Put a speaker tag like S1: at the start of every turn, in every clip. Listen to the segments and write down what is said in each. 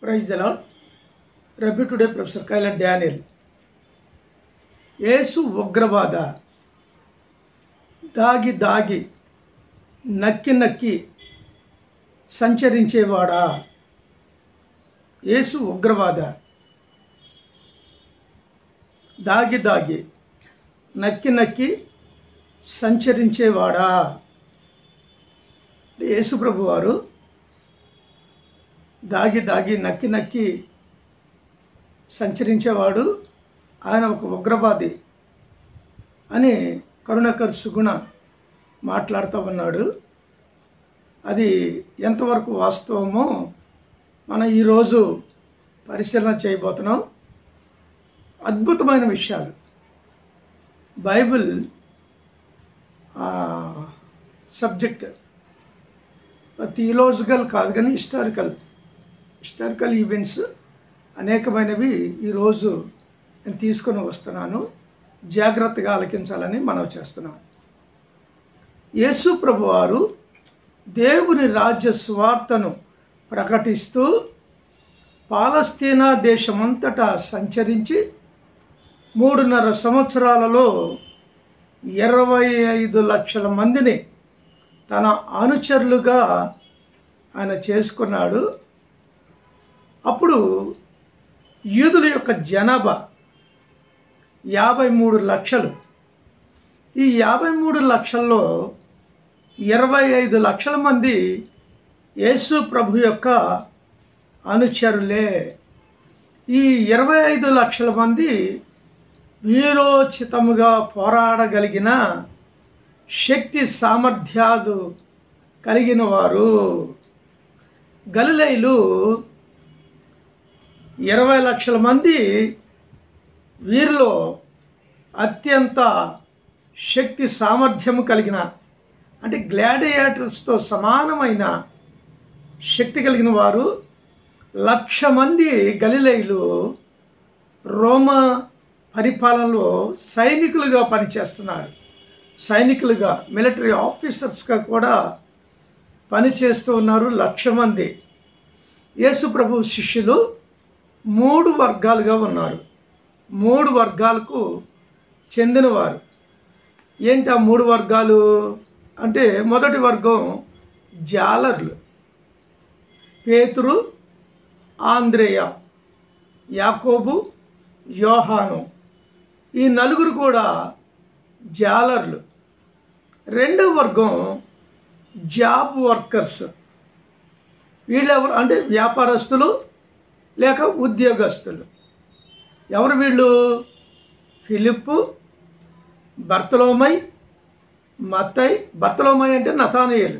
S1: praise దలా రబీ today professor కైల డానియల్ యేసు ఉగ్రవాద దాగి దాగి నక్కి నక్కి సంచరించేవాడా యేసు ఉగ్రవాద దాగి దాగి నక్కి నక్కి సంచరించేవాడా యేసు ప్రభు వారు దాగి దాగి నక్కి నక్కి సంచరించేవాడు ఆయన ఒక ఉగ్రవాది అని కరుణాకర్ సుగుణ మాట్లాడుతూ ఉన్నాడు అది ఎంతవరకు వాస్తవమో మనం ఈరోజు పరిశీలన చేయబోతున్నాం అద్భుతమైన విషయాలు బైబిల్ సబ్జెక్ట్ థియలాజికల్ కాదు కానీ హిస్టారికల్ హిస్టారికల్ ఈవెంట్స్ అనేకమైనవి ఈరోజు నేను తీసుకొని వస్తున్నాను జాగ్రత్తగా ఆలకించాలని మనం చేస్తున్నాం యేసు ప్రభువారు దేవుని రాజ్య స్వార్థను ప్రకటిస్తూ పాలస్తీనా దేశమంతటా సంచరించి మూడున్నర సంవత్సరాలలో ఇరవై ఐదు లక్షల మందిని తన అనుచరులుగా ఆయన చేసుకున్నాడు అప్పుడు యూదుల యొక్క జనాభా యాభై మూడు లక్షలు ఈ యాభై మూడు లక్షల్లో ఇరవై ఐదు లక్షల మంది యేసు ప్రభు యొక్క అనుచరులే ఈ ఇరవై ఐదు లక్షల మంది వీరోచితముగా పోరాడగలిగిన శక్తి సామర్థ్యాలు కలిగిన వారు గలిలైలు ఇరవై లక్షల మంది వీరిలో అత్యంత శక్తి సామర్థ్యము కలిగిన అంటే గ్లాడియేటర్స్తో సమానమైన శక్తి కలిగిన వారు లక్ష మంది గలిలైలు రోమ పరిపాలనలో సైనికులుగా పనిచేస్తున్నారు సైనికులుగా మిలిటరీ ఆఫీసర్స్గా కూడా పనిచేస్తూ ఉన్నారు లక్ష మంది యేసు ప్రభు శిష్యులు మూడు వర్గాలుగా ఉన్నారు మూడు వర్గాలకు చెందినవారు ఏంటి ఆ మూడు వర్గాలు అంటే మొదటి వర్గం జాలర్లు పేతురు ఆంద్రేయ యాకోబు యోహాను ఈ నలుగురు కూడా జాలర్లు రెండవ వర్గం జాబ్ వర్కర్స్ వీళ్ళెవరు అంటే వ్యాపారస్తులు లేక ఉద్యోగస్తులు ఎవరు వీళ్ళు ఫిలిప్పు బర్తలోమై మత్తై బర్తలోమై అంటే నతానయేలు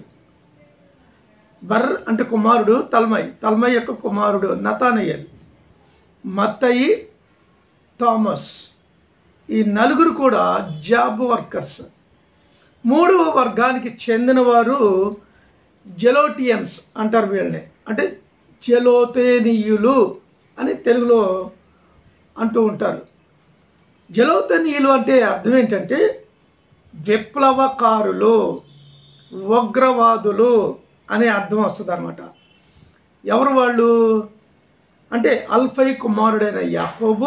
S1: బర్ అంటే కుమారుడు తల్మై తల్మై యొక్క కుమారుడు నతానయేలు మత్తయి థామస్ ఈ నలుగురు కూడా జాబ్ వర్కర్స్ మూడవ వర్గానికి చెందినవారు జెలోటియన్స్ అంటారు వీళ్ళని అంటే జలోతేనీయులు అని తెలుగులో అంటూ ఉంటారు జలోతనీయులు అంటే అర్థం ఏంటంటే విప్లవకారులు ఉగ్రవాదులు అనే అర్థం వస్తుంది అనమాట ఎవరు వాళ్ళు అంటే అల్ఫై కుమారుడైన యాకోబు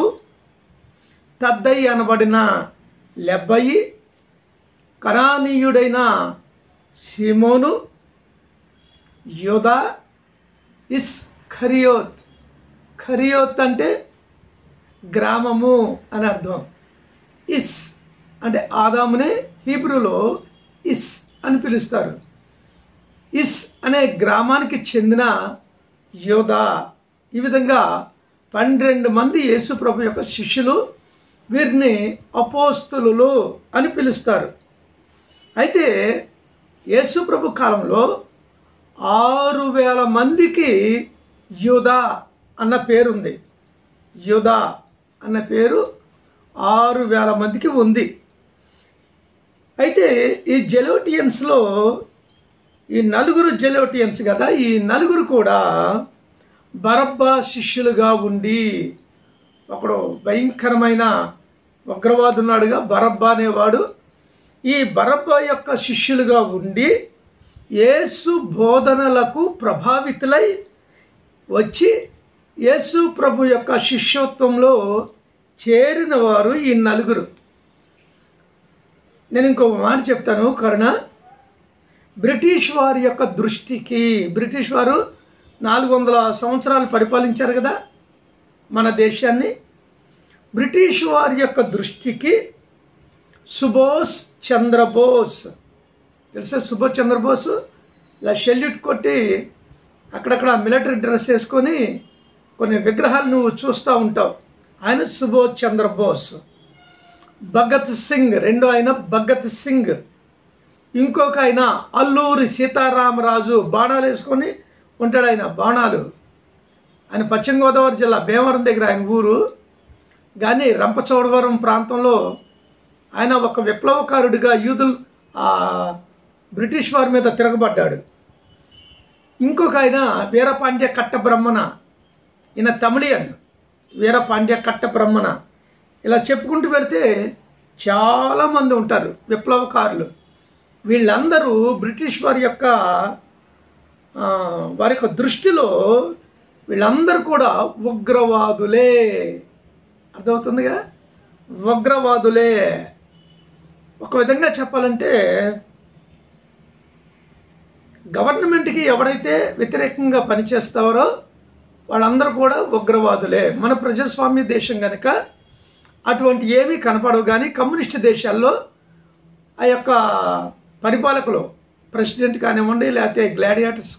S1: తద్దయి అనబడిన లెబ్బయి కరానీయుడైన సిమోను యోధ ఇస్ ఖరియోత్ ఖరియోత్ అంటే గ్రామము అని అర్థం ఇస్ అంటే ఆదామునే హీబ్రూలో ఇస్ అని పిలుస్తారు ఇస్ అనే గ్రామానికి చెందిన యోధ ఈ విధంగా పన్నెండు మంది యేసు ప్రభు యొక్క శిష్యులు వీరిని అపోస్తులు అని పిలుస్తారు అయితే యేసు ప్రభు కాలంలో ఆరు వేల మందికి యుధా అన్న పేరుంది యుధా అన్న పేరు ఆరు వేల మందికి ఉంది అయితే ఈ జెలోటియన్స్లో ఈ నలుగురు జెలోటియన్స్ కదా ఈ నలుగురు కూడా బరబ్బా శిష్యులుగా ఉండి ఒకడు భయంకరమైన ఉగ్రవాదున్నాడుగా బరబ్బా అనేవాడు ఈ బరబ్బా యొక్క శిష్యులుగా ఉండి యేసు బోధనలకు ప్రభావితులై వచ్చి యేసు ప్రభు యొక్క శిష్యత్వంలో చేరిన వారు ఈ నలుగురు నేను ఇంకో మాట చెప్తాను కరుణ బ్రిటిష్ వారి యొక్క దృష్టికి బ్రిటిష్ వారు నాలుగు వందల సంవత్సరాలు పరిపాలించారు కదా మన దేశాన్ని బ్రిటిష్ వారి యొక్క దృష్టికి సుభాష్ చంద్రబోస్ తెలుసా సుభాష్ చంద్రబోస్ ఇలా షెల్యూట్ కొట్టి అక్కడక్కడ మిలిటరీ డ్రెస్ వేసుకొని కొన్ని విగ్రహాలు నువ్వు చూస్తూ ఉంటావు ఆయన సుభాష్ చంద్రబోస్ భగత్ సింగ్ రెండో ఆయన భగత్ సింగ్ ఇంకొక ఆయన అల్లూరి సీతారామరాజు బాణాలు వేసుకొని ఉంటాడు ఆయన బాణాలు ఆయన పశ్చిమ గోదావరి జిల్లా భీమవరం దగ్గర ఆయన ఊరు కానీ రంపచోడవరం ప్రాంతంలో ఆయన ఒక విప్లవకారుడిగా యూదుల్ ఆ, బ్రిటిష్ వారి మీద తిరగబడ్డాడు ఇంకొక ఆయన వీరపాండ్య కట్ట బ్రహ్మణ ఈయన తమిళియన్ వీరపాండ్య కట్ట బ్రహ్మణ ఇలా చెప్పుకుంటూ వెళితే చాలామంది ఉంటారు విప్లవకారులు వీళ్ళందరూ బ్రిటిష్ వారి యొక్క ఆ, వారి యొక్క దృష్టిలో వీళ్ళందరూ కూడా ఉగ్రవాదులే అర్థమవుతుందిగా ఉగ్రవాదులే ఒక విధంగా చెప్పాలంటే గవర్నమెంట్కి ఎవరైతే వ్యతిరేకంగా పనిచేస్తారో వాళ్ళందరూ కూడా ఉగ్రవాదులే మన ప్రజాస్వామ్య దేశం కనుక అటువంటి ఏమీ కనపడవు కానీ కమ్యూనిస్ట్ దేశాల్లో ఆ యొక్క పరిపాలకులు ప్రెసిడెంట్ కానివ్వండి లేకపోతే గ్లాడియేటర్స్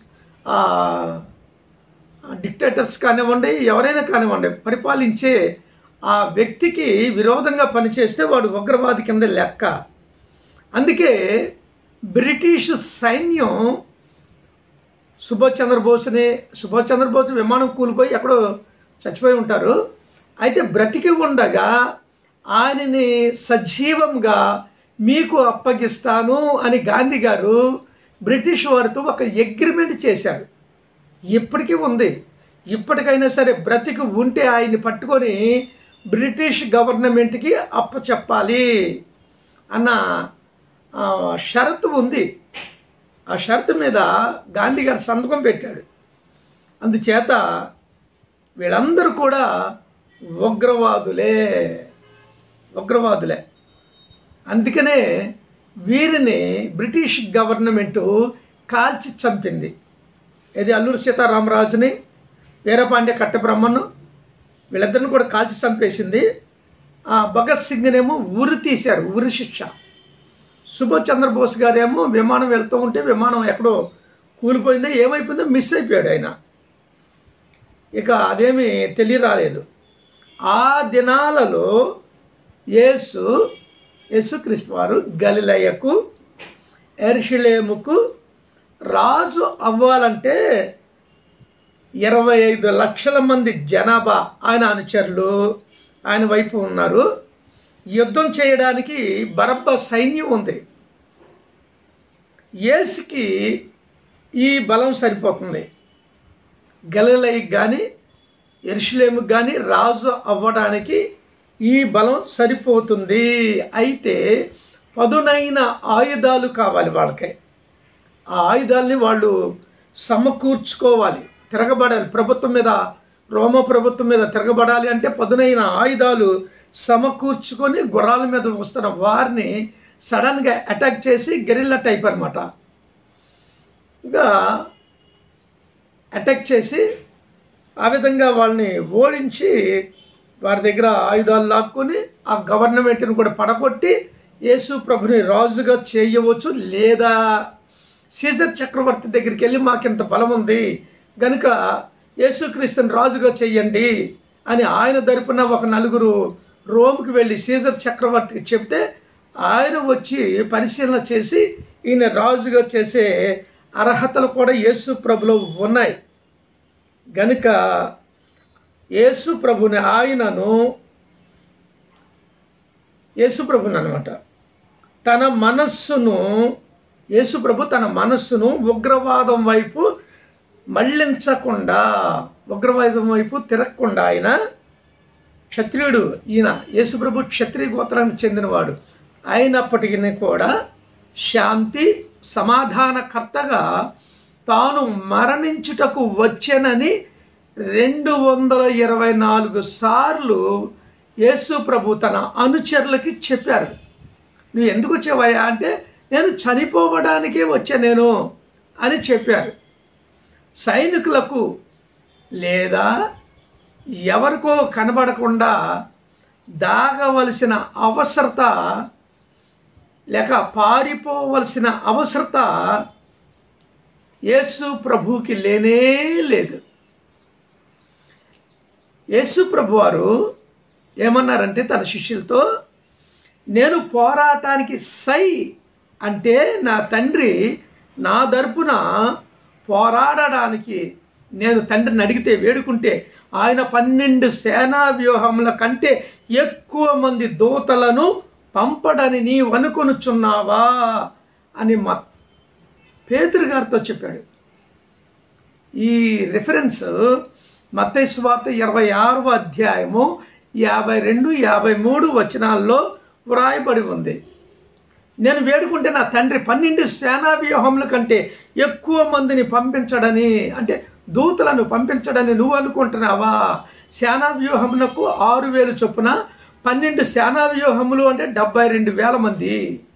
S1: డిక్టేటర్స్ కానివ్వండి ఎవరైనా కానివ్వండి పరిపాలించే ఆ వ్యక్తికి విరోధంగా పనిచేస్తే వాడు ఉగ్రవాది కింద లెక్క అందుకే బ్రిటిష్ సైన్యం సుభాష్ చంద్రబోస్ని సుభాష్ చంద్రబోస్ విమానం కూలిపోయి ఎక్కడో చచ్చిపోయి ఉంటారు అయితే బ్రతికి ఉండగా ఆయనని సజీవంగా మీకు అప్పగిస్తాను అని గాంధీ గారు బ్రిటిష్ వారితో ఒక అగ్రిమెంట్ చేశారు ఇప్పటికీ ఉంది ఇప్పటికైనా సరే బ్రతికి ఉంటే ఆయన్ని పట్టుకొని బ్రిటిష్ గవర్నమెంట్కి అప్పచెప్పాలి అన్న ఆ, షరతు ఉంది ఆ షరతు మీద గాంధీ గారు సంతకం పెట్టాడు అందుచేత వీళ్ళందరూ కూడా ఉగ్రవాదులే ఉగ్రవాదులే అందుకనే వీరిని బ్రిటిష్ గవర్నమెంటు కాల్చి చంపింది ఇది అల్లూరు సీతారామరాజుని వీరపాండ్య కట్టబ్రహ్మను వీళ్ళిద్దరిని కూడా కాల్చి చంపేసింది ఆ భగత్ సింగ్నేమో ఉరి తీశారు ఉరి శిక్ష సుభాష్ చంద్రబోస్ గారేమో విమానం వెళ్తూ ఉంటే విమానం ఎక్కడో కూలిపోయిందో ఏమైపోయిందో మిస్ అయిపోయాడు ఆయన ఇక అదేమి తెలియరాలేదు ఆ దినాలలో యేసు యేసుక్రీస్తు వారు గలిలయకు ఎర్షిలేముకు రాజు అవ్వాలంటే ఇరవై ఐదు లక్షల మంది జనాభా ఆయన అనుచరులు ఆయన వైపు ఉన్నారు యుద్ధం చేయడానికి బరబ్బ సైన్యం ఉంది యేసుకి ఈ బలం సరిపోతుంది గలిలయకి కానీ ఎరుషులేముకి కానీ రాజు అవ్వడానికి ఈ బలం సరిపోతుంది అయితే పదునైన ఆయుధాలు కావాలి వాళ్ళకి ఆ ఆయుధాలని వాళ్ళు సమకూర్చుకోవాలి తిరగబడాలి ప్రభుత్వం మీద రోమ ప్రభుత్వం మీద తిరగబడాలి అంటే పదునైన ఆయుధాలు సమకూర్చుకొని గుర్రాల మీద వస్తున్న వారిని సడన్గా అటాక్ చేసి గెరిల్లా టైప్ అనమాట ఇంకా అటాక్ చేసి ఆ విధంగా వాళ్ళని ఓడించి వారి దగ్గర ఆయుధాలు లాక్కొని ఆ గవర్నమెంట్ని కూడా పడగొట్టి యేసు ప్రభుని రాజుగా చేయవచ్చు లేదా సీజర్ చక్రవర్తి దగ్గరికి వెళ్ళి మాకింత బలం ఉంది గనుక యేసుక్రీస్తుని రాజుగా చెయ్యండి అని ఆయన తరపున ఒక నలుగురు రోమ్కి వెళ్ళి సీజర్ చక్రవర్తికి చెప్తే ఆయన వచ్చి పరిశీలన చేసి ఈయన రాజుగా చేసే అర్హతలు కూడా యేసు ప్రభులో ఉన్నాయి గనుక యేసు ప్రభుని ఆయనను యేసు ప్రభుని అనమాట తన మనస్సును యేసు ప్రభు తన మనస్సును ఉగ్రవాదం వైపు మళ్ళించకుండా ఉగ్రవాదం వైపు తిరగకుండా ఆయన క్షత్రియుడు ఈయన యేసుప్రభు క్షత్రియ గోత్రానికి చెందినవాడు అయినప్పటికీ కూడా శాంతి సమాధానకర్తగా తాను మరణించుటకు వచ్చెనని రెండు వందల ఇరవై నాలుగు సార్లు యేసు ప్రభు తన అనుచరులకి చెప్పారు నువ్వు ఎందుకు వచ్చావయ్యా అంటే నేను చనిపోవడానికే వచ్చా నేను అని చెప్పారు సైనికులకు లేదా ఎవరికో కనబడకుండా దాగవలసిన అవసరత లేక పారిపోవలసిన అవసరత యేసు ప్రభువుకి లేనే లేదు యేసు ప్రభు వారు ఏమన్నారంటే తన శిష్యులతో నేను పోరాటానికి సై అంటే నా తండ్రి నా తరపున పోరాడడానికి నేను తండ్రిని అడిగితే వేడుకుంటే ఆయన పన్నెండు సేనా వ్యూహముల కంటే ఎక్కువ మంది దూతలను పంపడని నీవు అనుకొనుచున్నావా అని మా పేతురు గారితో చెప్పాడు ఈ రిఫరెన్స్ మత్తయి వార్త ఇరవై ఆరవ అధ్యాయము యాభై రెండు యాభై మూడు వచనాల్లో వ్రాయబడి ఉంది నేను వేడుకుంటే నా తండ్రి పన్నెండు సేనా వ్యూహముల కంటే ఎక్కువ మందిని పంపించడని అంటే దూతలను పంపించడని నువ్వు అనుకుంటున్నావా సేనా వ్యూహమునకు ఆరు వేలు చొప్పున పన్నెండు సేనా వ్యూహములు అంటే డెబ్బై రెండు వేల మంది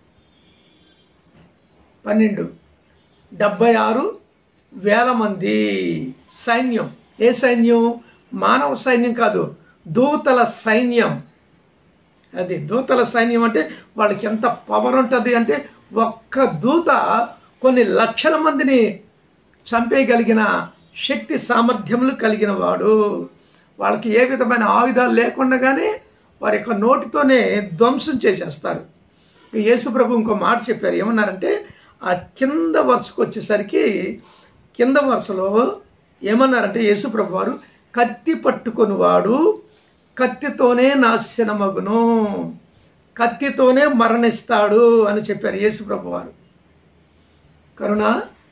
S1: పన్నెండు డెబ్బై ఆరు వేల మంది సైన్యం ఏ సైన్యం మానవ సైన్యం కాదు దూతల సైన్యం అది దూతల సైన్యం అంటే వాళ్ళకి ఎంత పవర్ ఉంటుంది అంటే ఒక్క దూత కొన్ని లక్షల మందిని చంపేయగలిగిన శక్తి సామర్థ్యములు కలిగిన వాడు వాళ్ళకి ఏ విధమైన ఆయుధాలు లేకుండానే వారి యొక్క నోటితోనే ధ్వంసం చేసేస్తారు యేసు ప్రభు ఇంకో మాట చెప్పారు ఏమన్నారంటే ఆ కింద వరుసకు వచ్చేసరికి కింద వరుసలో ఏమన్నారంటే యేసు ప్రభు వారు కత్తి పట్టుకొని వాడు కత్తితోనే నాశనమగును కత్తితోనే మరణిస్తాడు అని చెప్పారు యేసు ప్రభు వారు కరుణ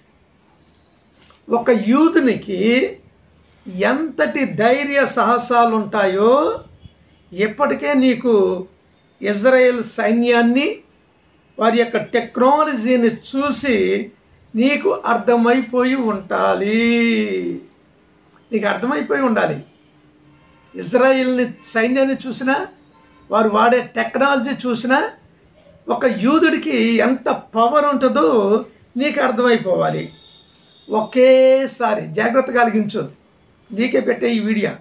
S1: ఒక యూదునికి ఎంతటి ధైర్య సాహసాలు ఉంటాయో ఇప్పటికే నీకు ఇజ్రాయెల్ సైన్యాన్ని వారి యొక్క టెక్నాలజీని చూసి నీకు అర్థమైపోయి ఉండాలి నీకు అర్థమైపోయి ఉండాలి ఇజ్రాయిల్ని సైన్యాన్ని చూసినా వారు వాడే టెక్నాలజీ చూసినా ఒక యూదుడికి ఎంత పవర్ ఉంటుందో నీకు అర్థమైపోవాలి ఒకేసారి జాగ్రత్త కలిగించు నీకే పెట్టే ఈ వీడియో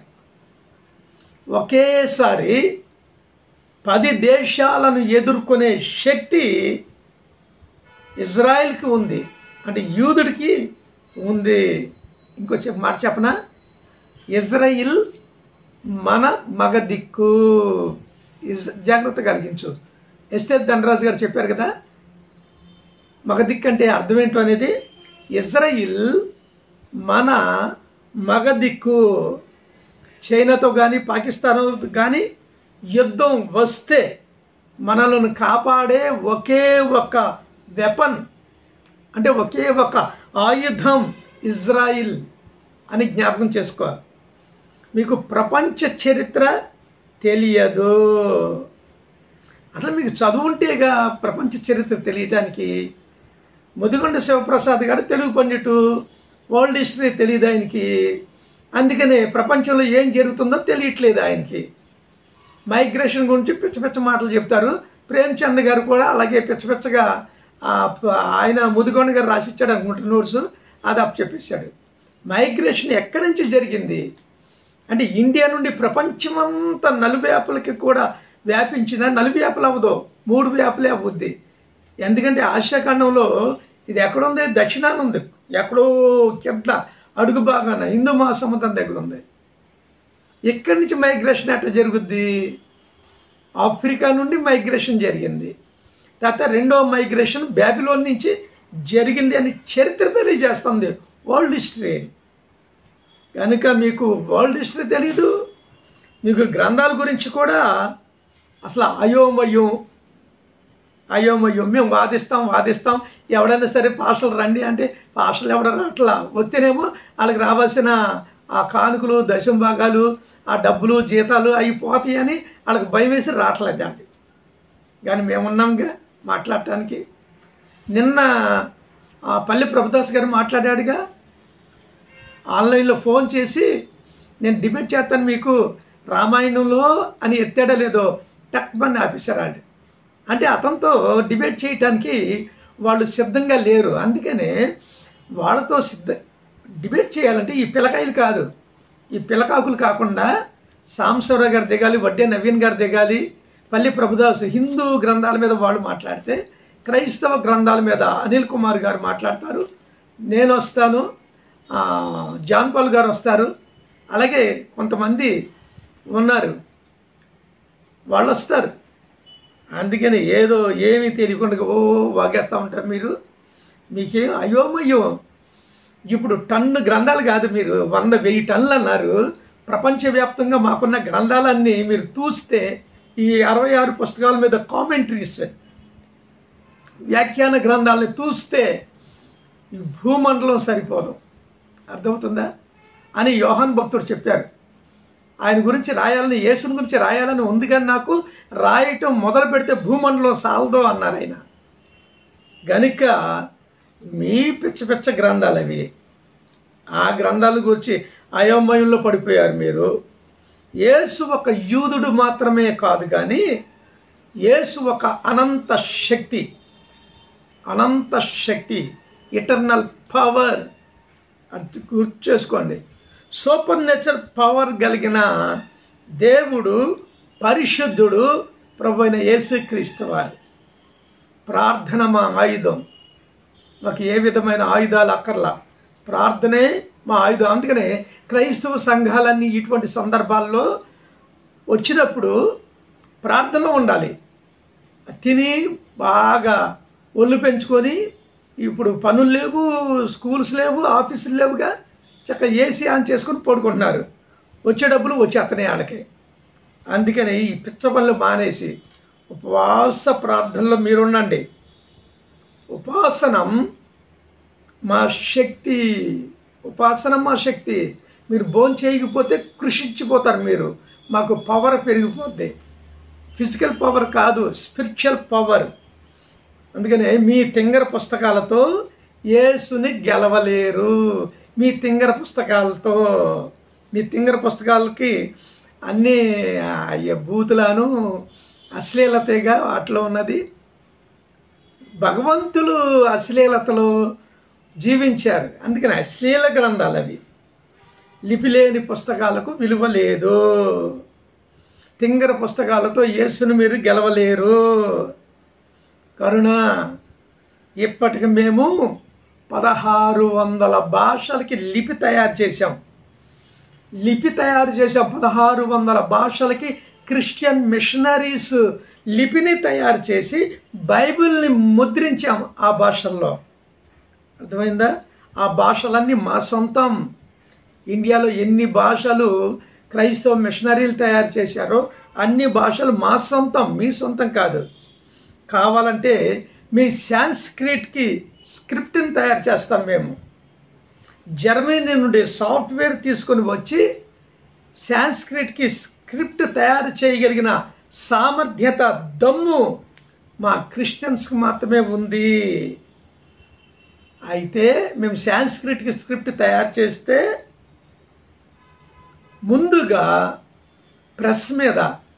S1: ఒకేసారి పది దేశాలను ఎదుర్కొనే శక్తి ఇజ్రాయెల్కి ఉంది అంటే యూదుడికి ఉంది ఇంకో చెప్ప మాట చెప్పనా ఇజ్రాయిల్ మన మగ దిక్కు ఇజ్- జాగ్రత్త కలిగించు ఎస్తే ధనరాజు గారు చెప్పారు కదా మగ దిక్కు అంటే అర్థం ఏంటో అనేది ఇజ్రాయిల్ మన మగ దిక్కు చైనాతో కానీ పాకిస్తాన్ కానీ యుద్ధం వస్తే మనలను కాపాడే ఒకే ఒక వెపన్ అంటే ఒకే ఒక ఆయుధం ఇజ్రాయిల్ అని జ్ఞాపకం చేసుకోవాలి మీకు ప్రపంచ చరిత్ర తెలియదు అసలు మీకు చదువుంటేగా ప్రపంచ చరిత్ర తెలియటానికి ముదిగొండ శివప్రసాద్ గారు తెలుగు పండిటు వరల్డ్ హిస్టరీ తెలియదు ఆయనకి అందుకనే ప్రపంచంలో ఏం జరుగుతుందో తెలియట్లేదు ఆయనకి మైగ్రేషన్ గురించి పిచ్చ పిచ్చ మాటలు చెప్తారు ప్రేమ్చంద్ గారు కూడా అలాగే పిచ్చ పిచ్చగా ఆ, ప- ఆయన ముదిగొండ గారు రాసిచ్చాడు అనుకుంటా నోట్స్ అది అప్ చెప్పేశాడు మైగ్రేషన్ ఎక్కడి నుంచి జరిగింది అంటే ఇండియా నుండి ప్రపంచమంతా నలువేపలకి కూడా వ్యాపించిన నలువేపలు అవ్వదు మూడు వేపలే అవుద్ది ఎందుకంటే ఆసియా ఖండంలో ఇది ఎక్కడుంది దక్షిణాన ఉంది ఎక్కడో కింద అడుగు భాగాన హిందూ మహాసముద్రం దగ్గర ఉంది ఇక్కడి నుంచి మైగ్రేషన్ ఎట్లా జరుగుద్ది ఆఫ్రికా నుండి మైగ్రేషన్ జరిగింది తర్వాత రెండో మైగ్రేషన్ బ్యాబిలోన్ నుంచి జరిగింది అని చరిత్ర తెలియజేస్తుంది వరల్డ్ హిస్టరీ కనుక మీకు వరల్డ్ హిస్టరీ తెలీదు మీకు గ్రంథాల గురించి కూడా అసలు అయోమయం అయోమయం మేము వాదిస్తాం వాదిస్తాం ఎవడైనా సరే పాషలు రండి అంటే పాషలు ఎవడ రావట్లా వస్తేనేమో వాళ్ళకి రావాల్సిన ఆ కానుకలు దశం భాగాలు ఆ డబ్బులు జీతాలు అవి పోతాయి అని వాళ్ళకి భయం వేసి రావట్లేదు అండి కానీ మేమున్నాంగా మాట్లాడటానికి నిన్న ఆ పల్లి ప్రభుదాస్ గారు మాట్లాడాడుగా ఆన్లైన్లో ఫోన్ చేసి నేను డిబేట్ చేస్తాను మీకు రామాయణంలో అని ఎత్తాడో లేదో టక్మని ఆఫీసరాడు అంటే అతనితో డిబేట్ చేయటానికి వాళ్ళు సిద్ధంగా లేరు అందుకనే వాళ్ళతో సిద్ధ డిబేట్ చేయాలంటే ఈ పిల్లకాయలు కాదు ఈ పిల్లకాకులు కాకుండా సాంబశివరావు గారు దిగాలి వడ్డే నవీన్ గారు దిగాలి పల్లి ప్రభుదాస్ హిందూ గ్రంథాల మీద వాళ్ళు మాట్లాడితే క్రైస్తవ గ్రంథాల మీద అనిల్ కుమార్ గారు మాట్లాడతారు నేను వస్తాను ఆ, జాన్ పాల్ గారు వస్తారు అలాగే కొంతమంది ఉన్నారు వాళ్ళు వస్తారు అందుకని ఏదో ఏమీ తెలియకుండా ఓ వాగేస్తూ ఉంటారు మీరు మీకేం అయోమయ్యో ఇప్పుడు టన్ను గ్రంథాలు కాదు మీరు వంద వెయ్యి టన్నులు అన్నారు ప్రపంచవ్యాప్తంగా మాకున్న గ్రంథాలన్నీ మీరు చూస్తే ఈ అరవై ఆరు పుస్తకాల మీద కామెంటరీస్ వ్యాఖ్యాన గ్రంథాలని చూస్తే ఈ భూమండలం సరిపోదు అర్థమవుతుందా అని యోహాన్ భక్తుడు చెప్పారు ఆయన గురించి రాయాలని యేసుని గురించి రాయాలని ఉంది కానీ నాకు రాయటం మొదలు పెడితే భూమండలం సాలదో అన్నారు ఆయన గనుక మీ పిచ్చ పిచ్చ గ్రంథాలు అవి ఆ గ్రంథాల గురించి అయోమయంలో పడిపోయారు మీరు యేసు ఒక యూదుడు మాత్రమే కాదు కానీ యేసు ఒక అనంత శక్తి అనంత శక్తి ఇటర్నల్ పవర్ అది గుర్తు చేసుకోండి సూపర్ నేచర్ పవర్ కలిగిన దేవుడు పరిశుద్ధుడు ప్రభు అయిన యేసుక్రీస్తు వారు ప్రార్థన మా ఆయుధం మాకు ఏ విధమైన ఆయుధాలు అక్కర్లా ప్రార్థనే మా ఆయుధం అందుకనే క్రైస్తవ సంఘాలన్నీ ఇటువంటి సందర్భాల్లో వచ్చినప్పుడు ప్రార్థన ఉండాలి తిని బాగా ఒళ్ళు పెంచుకొని ఇప్పుడు పనులు లేవు స్కూల్స్ లేవు ఆఫీసులు లేవుగా చక్కగా ఏసీ ఆన్ చేసుకొని పడుకుంటున్నారు వచ్చే డబ్బులు వచ్చేస్తున్నాయి వాళ్ళకి అందుకని ఈ పిచ్చ పనులు మానేసి ఉపవాస ప్రార్థనలో మీరుండండి ఉపాసనం మా శక్తి ఉపాసనం మా శక్తి మీరు భోజనం చేయకపోతే కృషించిపోతారు మీరు మాకు పవర్ పెరిగిపోద్ది ఫిజికల్ పవర్ కాదు స్పిరిచువల్ పవర్ అందుకనే మీ తింగర పుస్తకాలతో యేసుని గెలవలేరు మీ తింగర పుస్తకాలతో మీ తింగర పుస్తకాలకి అన్నీ అయ్య బూతులాను అశ్లీలతగా వాటిలో ఉన్నది భగవంతులు అశ్లీలతలో జీవించారు అందుకని అశ్లీల గ్రంథాలు అవి లిపి లేని పుస్తకాలకు విలువ లేదు తింగర పుస్తకాలతో యేసును మీరు గెలవలేరు కరుణ ఇప్పటికి మేము పదహారు వందల భాషలకి లిపి తయారు చేశాం లిపి తయారు చేసాం పదహారు వందల భాషలకి క్రిస్టియన్ మిషనరీస్ లిపిని తయారు చేసి బైబిల్ని ముద్రించాం ఆ భాషల్లో అర్థమైందా ఆ భాషలన్నీ మా సొంతం ఇండియాలో ఎన్ని భాషలు క్రైస్తవ మిషనరీలు తయారు చేశారో అన్ని భాషలు మా సొంతం మీ సొంతం కాదు కావాలంటే మీ సాంస్క్రిట్కి స్క్రిప్ట్ని తయారు చేస్తాం మేము జర్మనీ నుండి సాఫ్ట్వేర్ తీసుకొని వచ్చి సాంస్క్రిట్కి స్క్రిప్ట్ తయారు చేయగలిగిన సామర్థ్యత దమ్ము మా క్రిస్టియన్స్కి మాత్రమే ఉంది అయితే మేము సాంస్క్రిట్కి స్క్రిప్ట్ తయారు చేస్తే ముందుగా ప్రెస్ మీద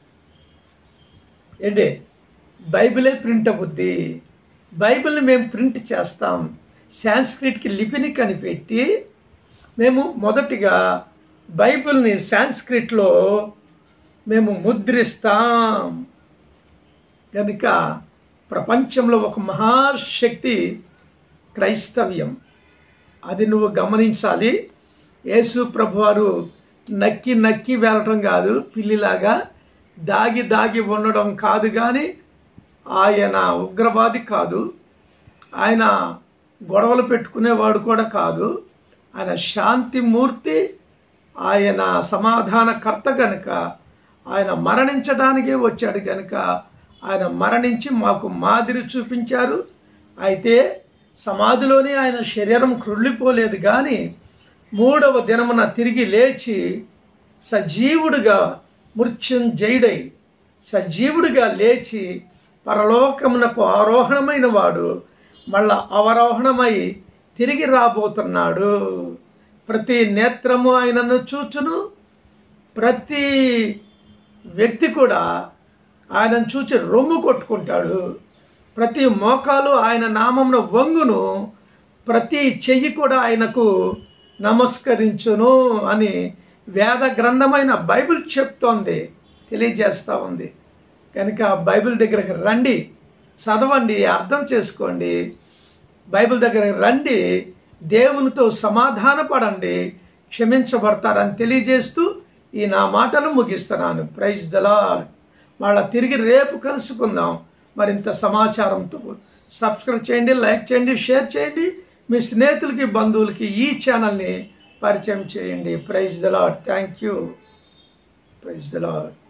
S1: ఏంటి బైబిలే ప్రింట్ అవుద్ది బైబిల్ని మేము ప్రింట్ చేస్తాం సాంస్క్రిట్కి లిపిని కనిపెట్టి మేము మొదటిగా బైబిల్ని సాంస్క్రిట్లో మేము ముద్రిస్తాం కనుక ప్రపంచంలో ఒక మహాశక్తి క్రైస్తవ్యం అది నువ్వు గమనించాలి యేసు ప్రభువారు నక్కి నక్కి వెళ్ళటం కాదు పిల్లిలాగా దాగి దాగి ఉండడం కాదు కానీ ఆయన ఉగ్రవాది కాదు ఆయన గొడవలు పెట్టుకునేవాడు కూడా కాదు ఆయన శాంతిమూర్తి ఆయన సమాధానకర్త కనుక ఆయన మరణించడానికే వచ్చాడు కనుక ఆయన మరణించి మాకు మాదిరి చూపించారు అయితే సమాధిలోనే ఆయన శరీరం కృళ్ళిపోలేదు కానీ మూడవ దినమున తిరిగి లేచి సజీవుడుగా మృత్యుంజయుడై సజీవుడిగా లేచి పరలోకమునకు ఆరోహణమైన వాడు మళ్ళా అవరోహణమై తిరిగి రాబోతున్నాడు ప్రతి నేత్రము ఆయనను చూచును ప్రతి వ్యక్తి కూడా ఆయనను చూచి రొమ్ము కొట్టుకుంటాడు ప్రతి మోకాలు ఆయన నామంలో వంగును ప్రతి చెయ్యి కూడా ఆయనకు నమస్కరించును అని వేద గ్రంథమైన బైబిల్ చెప్తోంది తెలియజేస్తూ ఉంది కనుక బైబిల్ దగ్గరకు రండి చదవండి అర్థం చేసుకోండి బైబిల్ దగ్గరకు రండి దేవునితో సమాధాన పడండి క్షమించబడతారని తెలియజేస్తూ ఈ నా మాటలు ముగిస్తున్నాను ప్రైజ్ దలా మళ్ళా తిరిగి రేపు కలుసుకుందాం మరింత సమాచారంతో సబ్స్క్రైబ్ చేయండి లైక్ చేయండి షేర్ చేయండి మీ స్నేహితులకి బంధువులకి ఈ ఛానల్ని పరిచయం చేయండి praise the Lord thank you praise the lord